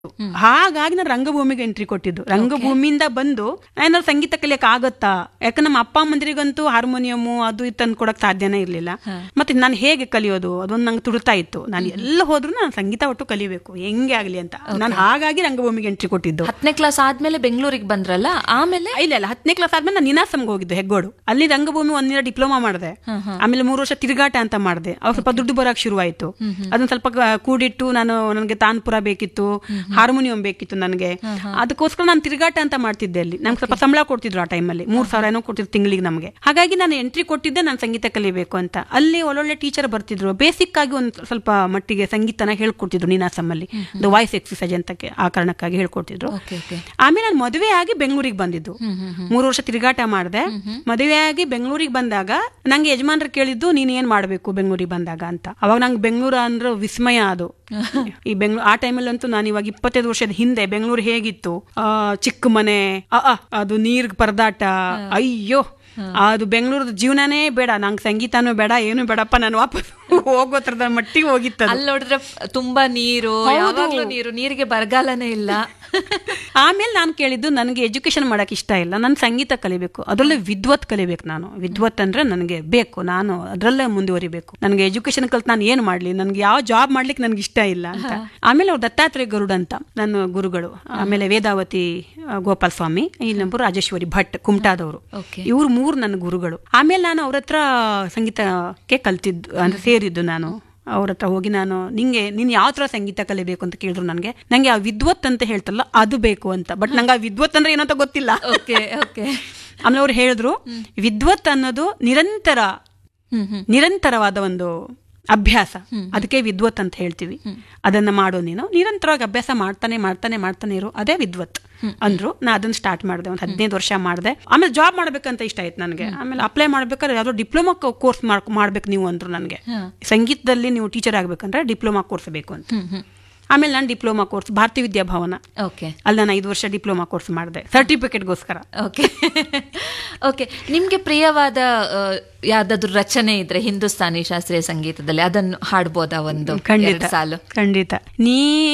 ಹಾಗಾಗಿ ನಾನು ರಂಗಭೂಮಿಗೆ ಎಂಟ್ರಿ ಕೊಟ್ಟಿದ್ದು ರಂಗಭೂಮಿಯಿಂದ ಬಂದು ಏನಾದ್ರು ಸಂಗೀತ ಕಲಿಯಕ್ ಆಗತ್ತಾ ಯಾಕಂದ್ರೆ ನಮ್ಮ ಅಪ್ಪ ಅಮ್ಮಂದಿರಿಗಂತೂ ಹಾರ್ಮೋನಿಯಮು ಅದು ಇದು ತಂದು ಕೊಡಕ್ ಸಾಧ್ಯನೇ ಇರ್ಲಿಲ್ಲ ಮತ್ತೆ ನಾನು ಹೇಗೆ ಕಲಿಯೋದು ಅದೊಂದು ನಂಗೆ ತುಡುತ್ತಾ ಇತ್ತು ನಾನು ಎಲ್ಲ ಹೋದ್ರು ನಾನು ಸಂಗೀತ ಒಟ್ಟು ಕಲಿಬೇಕು ಹೆಂಗೆ ಆಗ್ಲಿ ಅಂತ ನಾನು ಹಾಗಾಗಿ ರಂಗಭೂಮಿಗೆ ಎಂಟ್ರಿ ಕೊಟ್ಟಿದ್ದು ಹತ್ತನೇ ಕ್ಲಾಸ್ ಆದ್ಮೇಲೆ ಬೆಂಗಳೂರಿಗೆ ಬಂದ್ರಲ್ಲ ಆಮೇಲೆ ಇಲ್ಲ ಇಲ್ಲ ಹತ್ತನೇ ಕ್ಲಾಸ್ ಆದ್ಮೇಲೆ ನಾನು ನಿನಾಸಂಗೆ ಹೋಗಿದ್ದು ಹೆಗ್ಗೋಡು ಅಲ್ಲಿ ರಂಗಭೂಮಿ ಒಂದಿನ ಡಿಪ್ಲೊಮಾ ಮಾಡಿದೆ ಆಮೇಲೆ ಮೂರು ವರ್ಷ ತಿರುಗಾಟ ಅಂತ ಮಾಡಿದೆ ಅವ್ರು ಸ್ವಲ್ಪ ದುಡ್ಡು ಬರಕ್ ಶುರುವಾಯ್ತು ಅದನ್ನ ಸ್ವಲ್ಪ ಕ- ಕೂಡಿಟ್ಟು ನಾನು ನನಗೆ ತಾನ್ಪುರ ಬೇಕಿತ್ತು ಹಾರ್ಮೋನಿಯಂ ಬೇಕಿತ್ತು ನನಗೆ ಅದಕ್ಕೋಸ್ಕರ ನಾನು ತಿರುಗಾಟ ಅಂತ ಮಾಡ್ತಿದ್ದೆ ಅಲ್ಲಿ ನಮ್ಗೆ ಸ್ವಲ್ಪ ಸಂಬಳ ಕೊಡ್ತಿದ್ರು ಆ ಟೈಮಲ್ಲಿ ಮೂರ್ ಸಾವಿರ ಏನೋ ಕೊಡ್ತಿದ್ರು ತಿಂಗಳಿಗೆ ನಮಗೆ ಹಾಗಾಗಿ ನಾನು ಎಂಟ್ರಿ ಕೊಟ್ಟಿದ್ದೆ ನಾನು ಸಂಗೀತ ಕಲಿಬೇಕು ಅಂತ ಅಲ್ಲಿ ಒಳ್ಳೊಳ್ಳೆ ಟೀಚರ್ ಬರ್ತಿದ್ರು ಬೇಸಿಕ್ ಆಗಿ ಒಂದು ಸ್ವಲ್ಪ ಮಟ್ಟಿಗೆ ಸಂಗೀತನ ಹೇಳ್ಕೊಡ್ತಿದ್ರು ನೀನಾಸಮ್ಮಲ್ಲಿ ವಾಯ್ಸ್ ಎಕ್ಸಸೈಸ್ ಅಂತ ಆ ಕಾರಣಕ್ಕಾಗಿ ಹೇಳ್ಕೊಡ್ತಿದ್ರು ಓಕೆ ಓಕೆ ಆಮೇಲೆ ನಾನು ಮದುವೆ ಆಗಿ ಬೆಂಗಳೂರಿಗೆ ಬಂದಿದ್ದು ಮೂರು ವರ್ಷ ತಿರುಗಾಟ ಮಾಡಿದೆ ಮದುವೆ ಆಗಿ ಬೆಂಗಳೂರಿಗೆ ಬಂದಾಗ ನಂಗೆ ಯಜಮಾನ್ರು ಕೇಳಿದ್ದು ನೀನ್ ಏನ್ ಮಾಡ್ಬೇಕು ಬೆಂಗಳೂರಿಗೆ ಬಂದಾಗ ಅಂತ ಅವಾಗ ನಂಗೆ ಬೆಂಗಳೂರು ಅಂದ್ರೆ ವಿಸ್ಮಯ ಅದು ಈ ಬೆಂಗಳೂರು ಆ ಟೈಮಲ್ಲಂತೂ ನಾನು ಇವಾಗ ಇಪ್ಪತ್ತೈದು ವರ್ಷದ ಹಿಂದೆ ಬೆಂಗಳೂರು ಹೇಗಿತ್ತು ಆ ಚಿಕ್ಕ ಮನೆ ಅ, ಅ, ಅದು ನೀರ್ ಪರದಾಟ ಅಯ್ಯೋ ಅದು ಬೆಂಗಳೂರದ ಜೀವನನೇ ಬೇಡ ನಂಗೆ ಸಂಗೀತನೂ ಬೇಡ ಏನು ಬೇಡಪ್ಪ ನಾನು ವಾಪಸ್ ಹೋಗೋ ತರದ ಮಟ್ಟಿಗೆ ಹೋಗಿತ್ತು ಅದು. ಅಲ್ಲಿ ನೋಡಿದ್ರೆ ತುಂಬಾ ನೀರು ಯಾವಾಗ್ಲೂ ನೀರು ನೀರಿಗೆ ಬರಗಾಲನೇ ಇಲ್ಲ ಆಮೇಲೆ ನಾನು ಕೇಳಿದ್ದು ನನಗೆ ಎಜುಕೇಶನ್ ಮಾಡಕ್ ಇಷ್ಟ ಇಲ್ಲ ನಾನು ಸಂಗೀತ ಕಲಿಬೇಕು ಅದರಲ್ಲೇ ವಿದ್ವತ್ ಕಲಿಬೇಕು ನಾನು ವಿದ್ವತ್ ಅಂದ್ರೆ ನನಗೆ ಬೇಕು ನಾನು ಅದರಲ್ಲೇ ಮುಂದುವರಿಬೇಕು ನನಗೆ ಎಜುಕೇಶನ್ ಕಲ್ತು ನಾನು ಏನು ಮಾಡ್ಲಿ ನನಗೆ ಯಾವ ಜಾಬ್ ಮಾಡ್ಲಿಕ್ಕೆ ನನಗೆ ಇಷ್ಟ ಇಲ್ಲ ಅಂತ ಆಮೇಲೆ ಅವ್ರು ದತ್ತಾತ್ರೇಯ ಗರುಡ್ ಅಂತ ನನ್ನ ಗುರುಗಳು ಆಮೇಲೆ ವೇದಾವತಿ ಆ, ಗೋಪಾಲ್ ಸ್ವಾಮಿ ಇನ್ನೊಬ್ಬರು ರಾಜೇಶ್ವರಿ ಭಟ್ ಕುಮಟಾದವರು Okay. ಇವ್ರು ಮೂರು ನನ್ನ ಗುರುಗಳು ಆಮೇಲೆ ನಾನು ಅವ್ರ ಹತ್ರ ಸಂಗೀತಕ್ಕೆ ಕಲ್ತಿದ್ದು ಅಂದ್ರೆ ಸೇರಿದ್ದು ನಾನು ಅವ್ರ ಹತ್ರ ಹೋಗಿ ನಾನು ನಿಂಗೆ ನೀನ್ ಯಾವ ತರ ಸಂಗೀತ ಕಲಿಬೇಕು ಅಂತ ಕೇಳಿದ್ರು ನನಗೆ ನಂಗೆ ಆ ವಿದ್ವತ್ ಅಂತ ಹೇಳ್ತಲ್ಲ ಅದು ಬೇಕು ಅಂತ ಬಟ್ ನಂಗೆ ಆ ವಿದ್ವತ್ ಅಂದ್ರೆ ಏನಂತ ಗೊತ್ತಿಲ್ಲ ಓಕೆ ಓಕೆ ಆಮೇಲೆ ಅವ್ರು ಹೇಳಿದ್ರು ವಿದ್ವತ್ ಅನ್ನೋದು ನಿರಂತರ ಹ್ಮ್ ಹ್ಮ್ ನಿರಂತರವಾದ ಒಂದು ಅಭ್ಯಾಸ ಅದಕ್ಕೆ ವಿದ್ವತ್ ಅಂತ ಹೇಳ್ತೀವಿ ಅದನ್ನ ಮಾಡೋ ನೀನು ನಿರಂತರವಾಗಿ ಅಭ್ಯಾಸ ಮಾಡ್ತಾನೆ ಮಾಡ್ತಾನೆ ಮಾಡ್ತಾನೆ ಇರು ಅದೇ ವಿದ್ವತ್ ಅಂದ್ರು ನಾ ಅದನ್ನ ಸ್ಟಾರ್ಟ್ ಮಾಡಿದೆ ಒಂದು ಹದಿನೈದು ವರ್ಷ ಮಾಡಿದೆ ಆಮೇಲೆ ಜಾಬ್ ಮಾಡ್ಬೇಕಂತ ಇಷ್ಟ ಆಯ್ತು ನನಗೆ ಆಮೇಲೆ ಅಪ್ಲೈ ಮಾಡ್ಬೇಕಾದ್ರೆ ಯಾವ್ದೋ ಡಿಪ್ಲೊಮಾ ಕೋರ್ಸ್ ಮಾಡ್ಬೇಕು ನೀವು ಅಂದ್ರು ನನಗೆ ಸಂಗೀತದಲ್ಲಿ ನೀವು ಟೀಚರ್ ಆಗ್ಬೇಕಂದ್ರೆ ಡಿಪ್ಲೊಮಾ ಕೋರ್ಸ್ ಬೇಕು ಅಂತ ಹ್ಮ್ ಹ್ಮ್ ಆಮೇಲೆ ನಾನು ಡಿಪ್ಲೊಮಾ ಕೋರ್ಸ್ ಭಾರತೀಯ ವಿದ್ಯಾಭವನ ಓಕೆ ಅಲ್ಲಿ ನಾನು ಐದು ವರ್ಷ ಡಿಪ್ಲೊಮಾ ಕೋರ್ಸ್ ಮಾಡಿದೆ ಸರ್ಟಿಫಿಕೇಟ್ಗೋಸ್ಕರ ಓಕೆ ಓಕೆ ನಿಮ್ಗೆ ಪ್ರಿಯವಾದ ಆ, ಯಾವ್ದಾದ್ರು ರಚನೆ ಇದ್ರೆ ಹಿಂದೂಸ್ತಾನಿ ಶಾಸ್ತ್ರೀಯ ಸಂಗೀತದಲ್ಲಿ ಅದನ್ನು ಹಾಡ್ಬೋದಾ ಒಂದು ಖಂಡಿತ ಎರಡು ಸಾಲು ಖಂಡಿತ ನೀ